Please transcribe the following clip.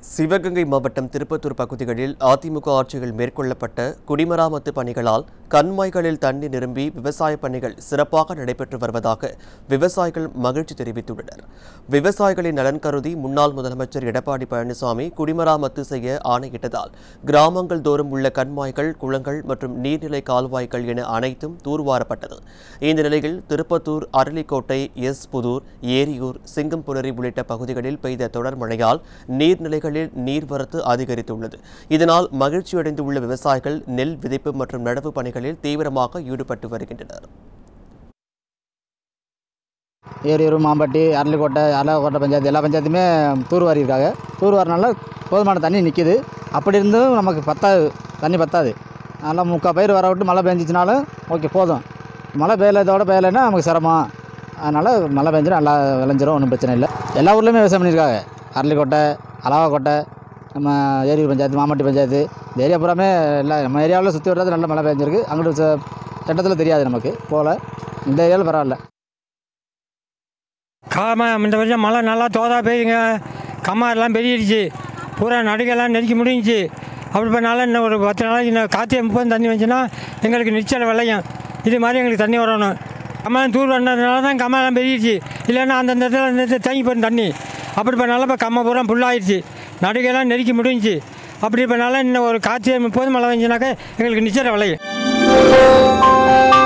சிவகங்கை மாவட்டம் திருப்பத்தூர் பகுதிகளில் அதிமுக ஆட்சியில் மேற்கொள்ளப்பட்ட குடிமராமத்து பணிகளால் கண்மாய்களில் தண்ணீர் நிரம்பி விவசாய பணிகள் சிறப்பாக நடைபெற்று வருவதாக விவசாயிகள் மகிழ்ச்சி தெரிவித்துள்ளனர் விவசாயிகளின் நலன் கருதி முன்னாள் முதலமைச்சர் எடப்பாடி பழனிசாமி குடிமராமத்து செய்ய ஆணையிட்டதால் கிராமங்கள் தோறும் உள்ள கண்மாய்கள் குளங்கள் மற்றும் நீர்நிலை கால்வாய்கள் என அனைத்தும் தூர்வாரப்பட்டது இந்த நிலையில் திருப்பத்தூர் அரளிக்கோட்டை எஸ் புதூர் ஏரியூர் சிங்கம்புணரி உள்ளிட்ட பகுதிகளில் பெய்த தொடர் மழையால் நீர்நிலைகளில் நீர்வரத்து அதிகரித்துள்ளது இதனால் மகிழ்ச்சியடைந்துள்ள விவசாயிகள் நெல் விதைப்பு மற்றும் நடவு பணிகளில் தீவிரமாக ஈடுபட்டு வருகின்றனர் ஏரியூர் மாம்பட்டி அரளிக்கோட்டை அரளக்கோட்டை பஞ்சாயத்து எல்லா பஞ்சாயத்துமே தூர்வாரி இருக்காங்க தூர்வாரினால போதுமான தண்ணி நிற்கிது அப்படி இருந்தும் நமக்கு பத்தாது தண்ணி பத்தாது நல்லா முக்கால் பயிர் வர விட்டு மழை பெஞ்சிச்சினாலும் ஓகே போதும் மழை பெய்யலதோட பெய்யலைன்னா நமக்கு சிரமம் அதனால் மழை பெஞ்சிடும் நல்லா விளைஞ்சிரும் ஒன்றும் பிரச்சனை இல்லை எல்லா ஊர்லேயுமே விவசாயம் பண்ணியிருக்காங்க அரளிக்கோட்டை அலவாக்கோட்டை நம்ம ஏரியூர் பஞ்சாயத்து மாம்பட்டி பஞ்சாயத்து இந்த ஏரியா பூராமே எல்லாம் நம்ம ஏரியாவில் சுற்றி வர்றது நல்ல மழை பெஞ்சிருக்கு அங்கிட்டு ச- சட்டத்தில் தெரியாது நமக்கு போகல இந்த ஏரியாவில் பரவாயில்ல காம இந்த வருஷம் மழை நல்லா தோதா பெய்யுங்க கம்மா எல்லாம் பெருகிடுச்சு பூரா நடுகெல்லாம் நெருக்கி முடிஞ்சுச்சு அப்படி பண்ணாலும் இன்னும் ஒரு பத்து நாளைக்கு இன்னும் காற்று முப்பது தண்ணி வந்துச்சுன்னா எங்களுக்கு நிச்சயம் விளையும் இது மாதிரி எங்களுக்கு தண்ணி வரணும் கம்மாயம் தூர் வந்ததுனால தான் கம்மாயெல்லாம் பெருகிடுச்சு இல்லைன்னா அந்தந்த இடத்துல அந்த இடத்துல தேங்கி போயிடும் தண்ணி அப்படி பண்ணாலும் இப்போ கம்மா பூரா ஃபுல்லாகிடுச்சு நடுகெல்லாம் நெருக்கி முடிஞ்சுச்சு அப்படி பண்ணாலும் இன்னும் ஒரு காற்று முப்பது மழை வந்துச்சுனாக்கா எங்களுக்கு நிச்சயம் விளையும்